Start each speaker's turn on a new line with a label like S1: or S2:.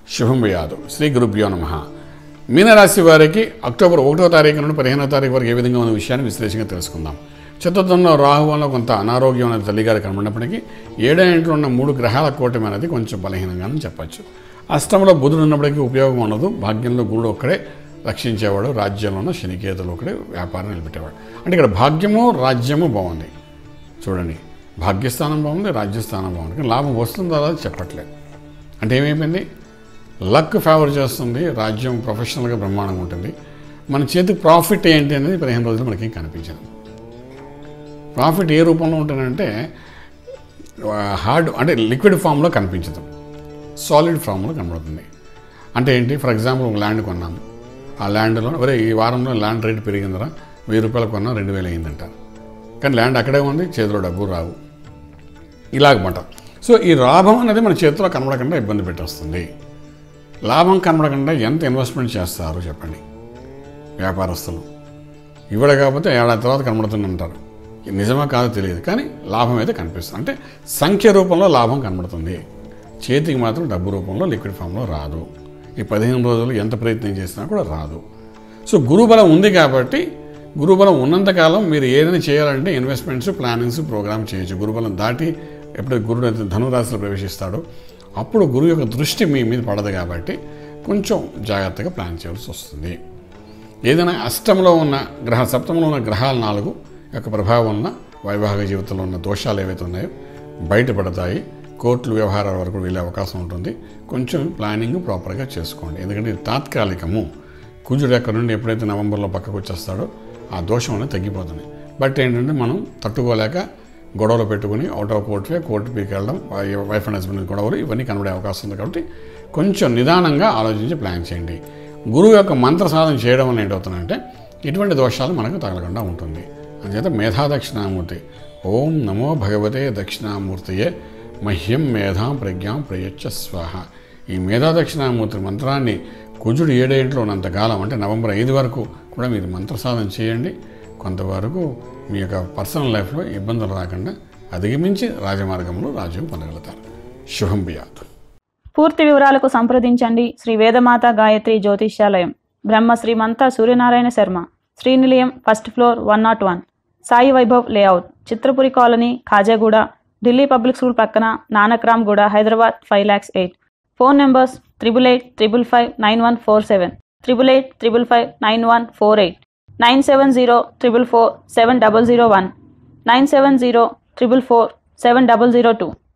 S1: శుభం యాదు శ్రీ గురుభ్యో నమ మీనరాశి వారికి అక్టోబర్ ఒకటో తారీఖు నుండి పదిహేనో తారీఖు వరకు ఏ విధంగా ఉన్న విషయాన్ని విశ్లేషంగా తెలుసుకుందాం చతుర్థంలో రాహు వల్ల కొంత అనారోగ్యం అనేది తల్లిగారు కనబడినప్పటికీ ఏడో ఇంట్లో ఉన్న మూడు గ్రహాల కూటమి అనేది కొంచెం బలహీనంగానే చెప్పచ్చు అష్టంలో బుధుడు ఉన్నప్పటికీ ఉపయోగం ఉండదు భాగ్యంలో గురుడు ఒక్కడే రక్షించేవాడు రాజ్యంలో ఉన్న శనికేతులు ఒకడే వ్యాపారం నిలబెట్టేవాడు అంటే ఇక్కడ భాగ్యము రాజ్యము బాగుంది చూడండి భాగ్యస్థానం బాగుంది రాజ్యస్థానం బాగుంది కానీ లాభం వస్తుందా రాదో చెప్పట్లేదు అంటే ఏమైపోయింది లక్ ఫేవర్ చేస్తుంది రాజ్యం ప్రొఫెషనల్గా బ్రహ్మాండంగా ఉంటుంది మన చేతికి ప్రాఫిట్ ఏంటి అనేది పదిహేను రోజులు మనకి కనిపించదు ప్రాఫిట్ ఏ రూపంలో ఉంటుందంటే హార్డ్ అంటే లిక్విడ్ ఫామ్లో కనిపించదు సాలిడ్ ఫామ్లో కనబడుతుంది అంటే ఏంటి ఫర్ ఎగ్జాంపుల్ ఒక ల్యాండ్ కొన్నాము ఆ ల్యాండ్లో ఒరే ఈ వారంలో ల్యాండ్ రేట్ పెరిగిందిరా వెయ్యి రూపాయలు కొన్నా రెండు వేలు అయిందంటారు కానీ ల్యాండ్ అక్కడే ఉంది చేతిలో డబ్బు రావు ఇలాగమాట సో ఈ లాభం అనేది మన చేతిలో కనబడకుండా ఇబ్బంది పెట్టేస్తుంది లాభం కనబడకుండా ఎంత ఇన్వెస్ట్మెంట్ చేస్తారు చెప్పండి వ్యాపారస్తులు ఇవ్వడ కాకపోతే ఏడాది తర్వాత కనబడుతుంది అంటారు ఇది నిజమా కాదో తెలియదు కానీ లాభం అయితే కనిపిస్తుంది అంటే సంఖ్య రూపంలో లాభం కనబడుతుంది చేతికి మాత్రం డబ్బు రూపంలో లిక్విడ్ ఫామ్లో రాదు ఈ పదిహేను రోజులు ఎంత ప్రయత్నం చేసినా కూడా రాదు సో గురుబలం ఉంది కాబట్టి గురుబలం ఉన్నంతకాలం మీరు ఏదైనా చేయాలంటే ఇన్వెస్ట్మెంట్స్ ప్లానింగ్స్ ప్రోగ్రామ్ చేయొచ్చు గురుబలం దాటి ఎప్పుడైతే గురుడు అయితే ధనురాశిలో ప్రవేశిస్తాడో అప్పుడు గురువు యొక్క దృష్టి మీ మీద పడదు కాబట్టి కొంచెం జాగ్రత్తగా ప్లాన్ చేయాల్సి వస్తుంది ఏదైనా అష్టంలో ఉన్న గ్రహ సప్తమంలో ఉన్న గ్రహాలు నాలుగు యొక్క ప్రభావం వలన వైవాహిక జీవితంలో ఉన్న దోషాలు ఏవైతే ఉన్నాయో బయటపడతాయి కోర్టులు వ్యవహారాల వరకు వెళ్ళే అవకాశం ఉంటుంది కొంచెం ప్లానింగ్ ప్రాపర్గా చేసుకోండి ఎందుకంటే ఇది తాత్కాలికము కుజుడు ఎక్కడి నుండి ఎప్పుడైతే నవంబర్లో పక్కకు వచ్చేస్తాడో ఆ దోషం అనేది తగ్గిపోతుంది బట్ ఏంటంటే మనం తట్టుకోలేక గొడవలు పెట్టుకుని అవుట్ ఆఫ్ కోర్టువే కోర్టు పీకి వెళ్ళడం వైఫ్ అండ్ హస్బెండ్ గొడవలు ఇవన్నీ కనబడే అవకాశం ఉంది కాబట్టి కొంచెం నిదానంగా ఆలోచించి ప్లాన్ చేయండి గురువు యొక్క మంత్ర సాధన చేయడం వల్ల ఏంటవుతుందంటే ఇటువంటి దోషాలు మనకు తగలకుండా ఉంటుంది అందుచేత మేధా దక్షిణామూర్తి ఓం నమో భగవతే దక్షిణామూర్తియే మహ్యం మేధాం ప్రజ్ఞాం ప్రయచ్చ స్వాహ ఈ మేధా దక్షిణామూర్తి మంత్రాన్ని కుజుడు ఏడేంట్లో ఉన్నంతకాలం అంటే నవంబర్ ఐదు వరకు కూడా మీరు మంత్ర సాధన చేయండి కొంతవరకు మీ యొక్క పర్సనల్ లైఫ్లో ఇబ్బందులు రాకుండా అధిగమించి రాజమార్గంలో రాజ్యం పొందగలుగుతారు శుభం బియాత్
S2: పూర్తి వివరాలకు సంప్రదించండి Shri Vedamata Gayatri Jyothishyalayam Brahma Shrimantha Suryanarayana Sharma Srinilayam first floor one nought one Sai Vaibhav layout Chitrapuri colony Khajaguda Delhi public school పక్కన Nanakramguda Hyderabad five lakhs eight phone numbers triple eight triple five nine one four seven triple eight triple five nine one four eight nine seven zero triple four seven double zero one nine seven zero triple four seven double zero two